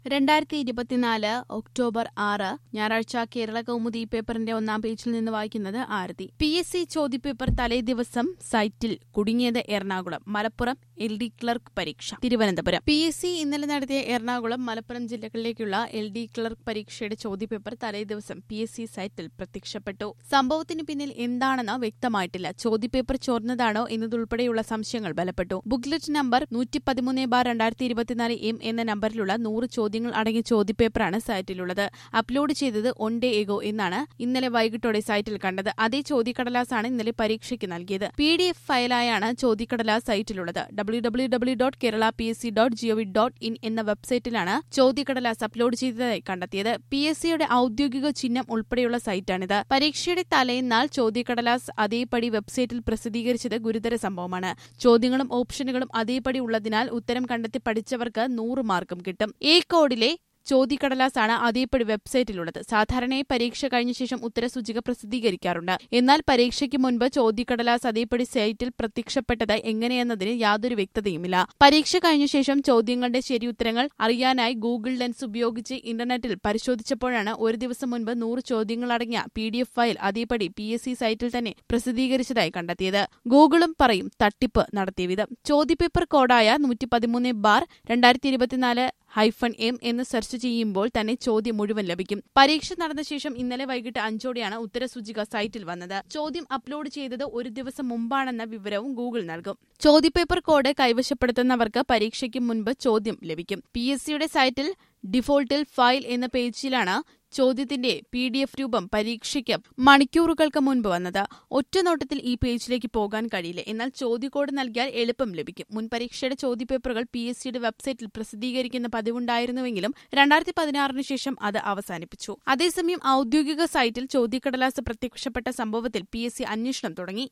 രണ്ടായിരത്തി ഇരുപത്തിനാല് ഒക്ടോബർ ആറ് ഞായറാഴ്ച കേരള കൗമുദി പേപ്പറിന്റെ ഒന്നാം പേജിൽ നിന്ന് വായിക്കുന്നത് ആരതി പി എസ് സി ചോദ്യപേപ്പർ തലേ ദിവസം സൈറ്റിൽ കുടുങ്ങിയത് Ernakulam Malappuram L D clerk പരീക്ഷ തിരുവനന്തപുരം പി എസ് സി ഇന്നലെ നടത്തിയ എറണാകുളം മലപ്പുറം ജില്ലകളിലേക്കുള്ള എൽ ഡി ക്ലർക്ക് പരീക്ഷയുടെ ചോദ്യപേപ്പർ തലേ ദിവസം പി എസ് സി സൈറ്റിൽ പ്രത്യക്ഷപ്പെട്ടു സംഭവത്തിന് പിന്നിൽ എന്താണെന്ന് വ്യക്തമായിട്ടില്ല ചോദ്യപേപ്പർ ചോർന്നതാണോ എന്നതുൾപ്പെടെയുള്ള സംശയങ്ങൾ ബലപ്പെട്ടു ബുക്ക്ലെറ്റ് നമ്പർ നൂറ്റി പതിമൂന്ന് ബാർ രണ്ടായിരത്തി ഇരുപത്തിനാല് എം എന്ന നമ്പറിലുള്ള നൂറ് ചോദ്യങ്ങൾ അടങ്ങിയ ചോദ്യപേപ്പറാണ് സൈറ്റിലുള്ളത് അപ്ലോഡ് ചെയ്തത് ഒൺ ഡേ എഗോ എന്നാണ് ഇന്നലെ വൈകിട്ടോടെ സൈറ്റിൽ കണ്ടത് അതേ ചോദ്യക്കടലാസാണ് ഇന്നലെ പരീക്ഷയ്ക്ക് നൽകിയത് പി ഡി എഫ് ഫയലായാണ് ചോദ്യക്കടലാസ് സൈറ്റിലുള്ളത് W W W dot Kerala P S C dot G O V dot in എന്ന വെബ്സൈറ്റിലാണ് ചോദ്യക്കടലാസ് അപ്ലോഡ് ചെയ്തതായി കണ്ടെത്തിയത് പി എസ് സിയുടെ ഔദ്യോഗിക ചിഹ്നം ഉൾപ്പെടെയുള്ള സൈറ്റാണിത് പരീക്ഷയുടെ തലേന്നാൾ ചോദ്യക്കടലാസ് അതേപടി വെബ്സൈറ്റിൽ പ്രസിദ്ധീകരിച്ചത് ഗുരുതര സംഭവമാണ് ചോദ്യങ്ങളും ഓപ്ഷനുകളും അതേപടി ഉള്ളതിനാൽ ഉത്തരം കണ്ടെത്തി പഠിച്ചവർക്ക് നൂറ് മാർക്കും കിട്ടും എ കോഡിലെ ചോദ്യക്കടലാസാണ് അതേപടി വെബ്സൈറ്റിലുള്ളത് സാധാരണയായി പരീക്ഷ കഴിഞ്ഞ ശേഷം ഉത്തരസൂചിക പ്രസിദ്ധീകരിക്കാറുണ്ട് എന്നാൽ പരീക്ഷയ്ക്ക് മുൻപ് ചോദ്യക്കടലാസ് അതേപടി സൈറ്റിൽ പ്രത്യക്ഷപ്പെട്ടത് എങ്ങനെയെന്നതിന് യാതൊരു വ്യക്തതയുമില്ല പരീക്ഷ കഴിഞ്ഞ ശേഷം ചോദ്യങ്ങളുടെ ശരിയുത്തരങ്ങൾ അറിയാനായി ഗൂഗിൾ ലെൻസ് ഉപയോഗിച്ച് ഇന്റർനെറ്റിൽ പരിശോധിച്ചപ്പോഴാണ് ഒരു ദിവസം മുൻപ് നൂറ് ചോദ്യങ്ങളടങ്ങിയ പി ഡി എഫ് ഫയൽ അതേപടി പി എസ് സി സൈറ്റിൽ തന്നെ പ്രസിദ്ധീകരിച്ചതായി കണ്ടെത്തിയത് ഗൂഗിളും പറയും തട്ടിപ്പ് നടത്തിയ വിധം ചോദ്യപേപ്പർ കോഡായ നൂറ്റി പതിമൂന്ന് ബാർ രണ്ടായിരത്തി ഇരുപത്തിനാല് ഹൈഫൺ എം എന്ന് സെർച്ച് ചെയ്യുമ്പോൾ തന്നെ ചോദ്യം മുഴുവൻ ലഭിക്കും പരീക്ഷ നടന്ന ശേഷം ഇന്നലെ വൈകിട്ട് അഞ്ചോടെയാണ് ഉത്തരസൂചിക സൈറ്റിൽ വന്നത് ചോദ്യം അപ്ലോഡ് ചെയ്തത് ഒരു ദിവസം മുമ്പാണെന്ന വിവരവും ഗൂഗിൾ നൽകും ചോദ്യപേപ്പർ കോഡ് കൈവശപ്പെടുത്തുന്നവർക്ക് പരീക്ഷയ്ക്ക് മുൻപ് ചോദ്യം ലഭിക്കും പി എസ് സിയുടെ സൈറ്റിൽ ഡിഫോൾട്ടിൽ ഫയൽ എന്ന പേജിലാണ് ചോദ്യത്തിന്റെ പി ഡി എഫ് രൂപം പരീക്ഷയ്ക്ക് മണിക്കൂറുകൾക്ക് മുൻപ് വന്നത് ഒറ്റനോട്ടത്തിൽ ഈ പേജിലേക്ക് പോകാൻ കഴിയില്ല എന്നാൽ ചോദ്യക്കോഡ് നൽകിയാൽ എളുപ്പം ലഭിക്കും മുൻ പരീക്ഷയുടെ ചോദ്യപേപ്പറുകൾ പി എസ് സിയുടെ വെബ്സൈറ്റിൽ പ്രസിദ്ധീകരിക്കുന്ന പതിവുണ്ടായിരുന്നുവെങ്കിലും രണ്ടായിരത്തി പതിനാറിന് ശേഷം അത് അവസാനിപ്പിച്ചു അതേസമയം ഔദ്യോഗിക സൈറ്റിൽ ചോദ്യക്കടലാസ് പ്രത്യക്ഷപ്പെട്ട സംഭവത്തിൽ പി എസ് സി അന്വേഷണം തുടങ്ങി